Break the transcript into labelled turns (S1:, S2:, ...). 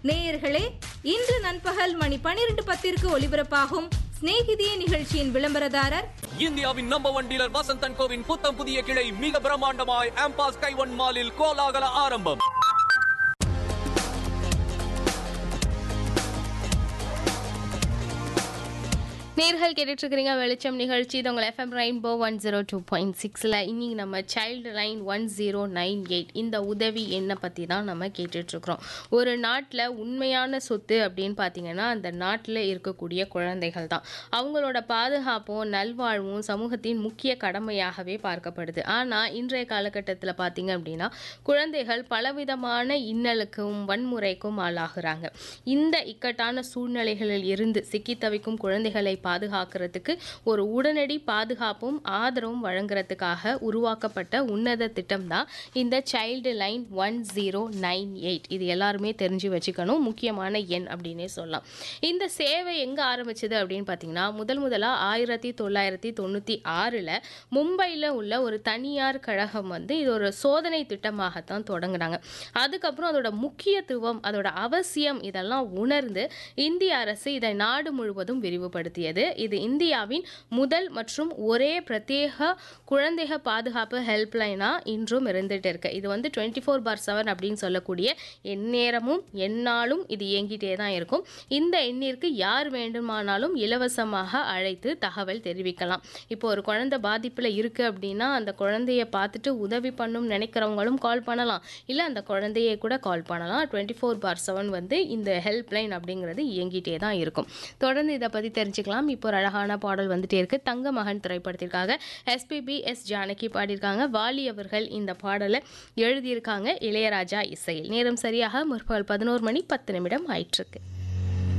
S1: நேயர்களே இன்று நண்பகல் மணி பனிரெண்டு பத்திற்கு ஒலிபரப்பாகும் சிநேகிதியே நிகழ்ச்சியின் விளம்பரதாரர்
S2: இந்தியாவின் நம்பர் ஒன் டீலர் வசந்தன் கோவின் புத்தம் புதிய கிளை மிக பிரம்மாண்டமாய் ஆம்பாஸ் கைவன் மாலில் கோலாகல ஆரம்பம்
S3: நேர்கள் கேட்டுட்டு இருக்கிறீங்க வெளிச்சம் நிகழ்ச்சி இது உங்கள் FM rainbow one zero two point சிக்ஸில் இன்னைக்கு நம்ம child line one zero nine eight இந்த உதவி எண்ணை பற்றி தான் நம்ம கேட்டுட்ருக்குறோம் ஒரு நாட்டில் உண்மையான சொத்து அப்படின்னு பார்த்தீங்கன்னா அந்த நாட்டில் இருக்கக்கூடிய குழந்தைகள் தான் அவங்களோட பாதுகாப்பும் நல்வாழ்வும் சமூகத்தின் முக்கிய கடமையாகவே பார்க்கப்படுது ஆனால் இன்றைய காலகட்டத்தில் பார்த்தீங்க அப்படின்னா குழந்தைகள் பலவிதமான இன்னலுக்கும் வன்முறைக்கும் ஆளாகிறாங்க இந்த இக்கட்டான சூழ்நிலைகளில் இருந்து சிக்கி தவிக்கும் குழந்தைகளை பாதுகாக்கிறதுக்கு ஒரு உடனடி பாதுகாப்பும் ஆதரவும் வழங்குறதுக்காக உருவாக்கப்பட்ட உன்னத திட்டம் தான் இந்த child line one zero nine eight இது எல்லாருமே தெரிஞ்சு வச்சுக்கணும் முக்கியமான எண் அப்படின்னே சொல்லலாம் இந்த சேவை எங்கே ஆரம்பிச்சது அப்படின்னு பார்த்தீங்கன்னா முதல் முதலாக ஆயிரத்தி தொள்ளாயிரத்தி தொண்ணூற்றி ஆறில் மும்பையில் உள்ள ஒரு தனியார் கழகம் வந்து இது ஒரு சோதனை திட்டமாகத்தான் தொடங்கினாங்க அதுக்கப்புறம் அதோட முக்கியத்துவம் அதோட அவசியம் இதெல்லாம் உணர்ந்து இந்திய அரசு இதை நாடு முழுவதும் விரிவுபடுத்தியது இது இந்தியாவின் முதல் மற்றும் ஒரே பிரத்யேக குழந்தைக பாதுகாப்பு ஹெல்ப்லைனாக இன்றும் இருந்துட்டு இருக்கு இது வந்து டுவெண்ட்டி ஃபோர் பார் செவன் அப்படின்னு சொல்லக்கூடிய எந்நேரமும் எந்நாளும் இது இயங்கிட்டே தான் இருக்கும் இந்த எண்ணிற்கு யார் வேண்டுமானாலும் இலவசமாக அழைத்து தகவல் தெரிவிக்கலாம் இப்போ ஒரு குழந்தை பாதிப்பில் இருக்குது அப்படின்னா அந்த குழந்தைய பார்த்துட்டு உதவி பண்ணும் நினைக்கிறவங்களும் கால் பண்ணலாம் இல்லை அந்த குழந்தையை கூட கால் பண்ணலாம் டுவெண்ட்டி ஃபோர் பார் செவன் வந்து இந்த ஹெல்ப்லைன் அப்படிங்கிறது இயங்கிட்டே தான் இருக்கும் தொடர்ந்து இதை பற்றி தெரிஞ்சுக்கலாம் இப்போ ஒரு அழகான பாடல் வந்துட்டே இருக்கு தங்க மகன் திரைப்படத்திற்காக எஸ்பிபி எஸ் ஜானகி பாடியிருக்காங்க வாலி அவர்கள் இந்த பாடலை எழுதியிருக்காங்க இளையராஜா இசையில் நேரம் சரியாக முற்பகல் பதினோரு மணி பத்து நிமிடம் ஆயிட்டிருக்கு